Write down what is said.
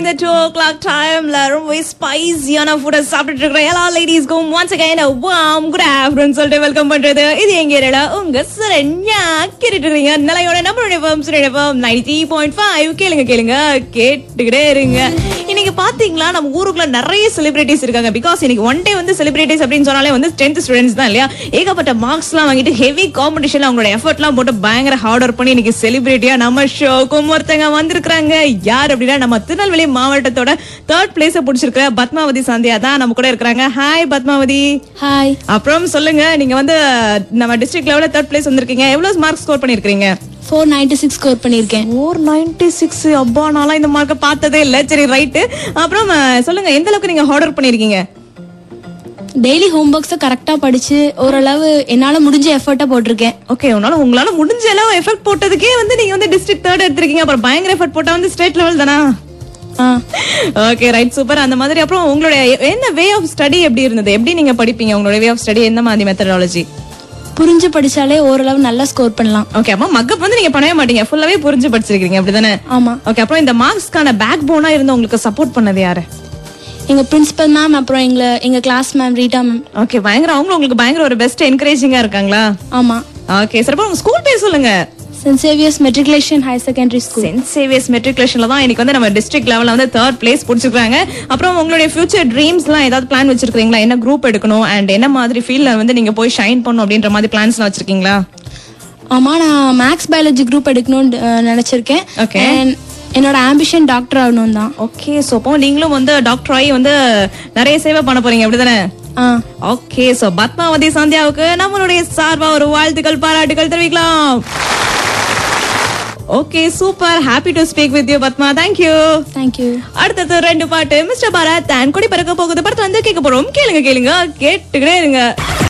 இந்த டூ ஓ கிளாக் டைம்ல ரொம்ப ஸ்பைசியான ஃபுட்டை சாப்பிட்டுட்டு இருக்கிற எல்லா லேடிஸ்க்கும் once again warm good afternoon சொல்லிட்டு வெல்கம் பண்றது இது எங்க ஏரியால உங்க சரண்யா கேட்டுட்டு இருக்கீங்க நிலையோட நம்மளுடைய ஃபம் சுரேட ஃபம் நைன்டி பாயிண்ட் ஃபைவ் கேளுங்க கேளுங்க கேட்டுக்கிட்டே இருங்க இன்னைக்கு பாத்தீங்களா நம்ம ஊருக்குள்ள நிறைய செலிபிரிட்டிஸ் இருக்காங்க பிகாஸ் இன்னைக்கு ஒன் டே வந்து செலிபிரிட்டிஸ் அப்படின்னு சொன்னாலே வந்து டென்த் ஸ்டூடெண்ட்ஸ் தான் இல்லையா ஏகப்பட்ட மார்க்ஸ் எல்லாம் வாங்கிட்டு ஹெவி காம்படிஷன்ல அவங்களோட எஃபர்ட் எல்லாம் போட்டு பயங்கர ஹார்ட் ஒர்க் பண்ணி இன்னைக்கு செலிபிரிட்டியா நம்ம ஷோக்கும் ஒருத்தங்க வந்திருக்காங்க யார் அப்படின்னா நம்ம திருநெல்வேலி மாவட்டத்தோட தேர்ட் பிளேஸ பிடிச்சிருக்கிற பத்மாவதி சந்தியா தான் நம்ம கூட இருக்கிறாங்க ஹாய் பத்மாவதி ஹாய் அப்புறம் சொல்லுங்க நீங்க வந்து நம்ம டிஸ்ட்ரிக்ட் லெவல்ல தேர்ட் பிளேஸ் வந்திருக்கீங்க எவ்வளவு மார்க் ஸ்கோர் பண்ணிருக்கீங்க ஃபோர் நைன்டி சிக்ஸ் ஸ்கோர் பண்ணியிருக்கேன் ஃபோர் நைன்டி சிக்ஸ் அப்பா நான்லாம் இந்த மார்க்கை பார்த்ததே இல்ல சரி ரைட்டு அப்புறம் அஹ், சொல்லுங்க எந்த அளவுக்கு நீங்க ஹார்ட் ஒர்க் பண்ணிருக்கீங்க டெய்லி ஹோம் ஒர்க்ஸை கரெக்டாக படிச்சு ஓரளவு என்னால் முடிஞ்ச எஃபர்ட்டை போட்டிருக்கேன் ஓகே உன்னால உங்களால முடிஞ்ச அளவு எஃபெக்ட் போட்டதுக்கே வந்து நீங்க வந்து டிஸ்ட்ரிக்ட் தேர்ட் எடுத்திருக்கீங்க அப்புறம் பயங்கர எஃபெக்ட் போட்டா வந்து ஸ்டேட் லெவல் தானா ஆ ஓகே ரைட் சூப்பர் அந்த மாதிரி அப்புறம் உங்களுடைய என்ன வே ஆஃப் ஸ்டடி எப்படி இருந்தது எப்படி நீங்க படிப்பீங்க உங்களுடைய வே ஆஃப் ஸ்டடி எந்த மாதிரி மெத்தடாலஜி புரிஞ்சு படிச்சாலே ஓரளவு நல்லா ஸ்கோர் பண்ணலாம் ஓகே அப்ப மக்கப் வந்து நீங்க பண்ணவே மாட்டீங்க ஃபுல்லாவே புரிஞ்சு படிச்சிருக்கீங்க அப்படிதானே ஆமாம் ஓகே அப்புறம் இந்த மார்க்ஸ்க்கான பேக் போனா இருந்து உங்களுக்கு சப்போர்ட் பண்ணது யாரு எங்கள் பிரின்சிபல் மேம் அப்புறம் எங்களை எங்கள் class ma'am Rita ma'am okay பயங்கர அவங்களும் உங்களுக்கு பயங்கர ஒரு பெஸ்ட் என்கரேஜிங்கா இருக்காங்களா ஆமாம் ஓகே சார் அப்புறம் உங்க ஸ்கூல் பேர் சொல்லுங்க Saint Xavier's matriculation higher secondary school Saint Xavier's மெட்ரிகுலேஷன்ல தான் இன்னைக்கு வந்து நம்ம டிஸ்ட்ரிக்ட் லெவல்ல வந்து தேர்ட் பிளேஸ் பிடிச்சிருக்காங்க அப்புறம் உங்களுடைய ஃபியூச்சர் ட்ரீம்ஸ்லாம் ஏதாவது பிளான் வச்சிருக்கீங்களா என்ன குரூப் எடுக்கணும் அண்ட் என்ன மாதிரி ஃபீல்ட்ல வந்து நீங்க போய் ஷைன் பண்ணணும் அப்படின்ற மாதிரி பிளான்ஸ்லாம் வச்சிருக்கீங்களா ஆமாம் நான் மேக்ஸ் பயாலஜி குரூப் எடுக்கணும்னு அஹ், நினைச்சிருக்கேன் Okay. And என்னோட ஆம்பிஷன் டாக்டர் ஆகணும் தான் ஓகே ஸோ அப்போ நீங்களும் வந்து டாக்டர் ஆகி வந்து நிறைய சேவை பண்ண போறீங்க அப்படிதானே ஆ ஓகே சோ பத்மாவதி சந்தியாவுக்கு நம்மளுடைய சார்பா ஒரு வாழ்த்துக்கள் பாராட்டுகள் தெரிவிக்கலாம் okay super happy to speak with you Padma thank you thank you அடுத்தது ரெண்டு பாட்டு மிஸ்டர் பாரத் தான் கொடி பறக்க போகுது படத்துல வந்து கேட்க போறோம் கேளுங்க கேளுங்க கேட்டுக்கிட்டே இருங்க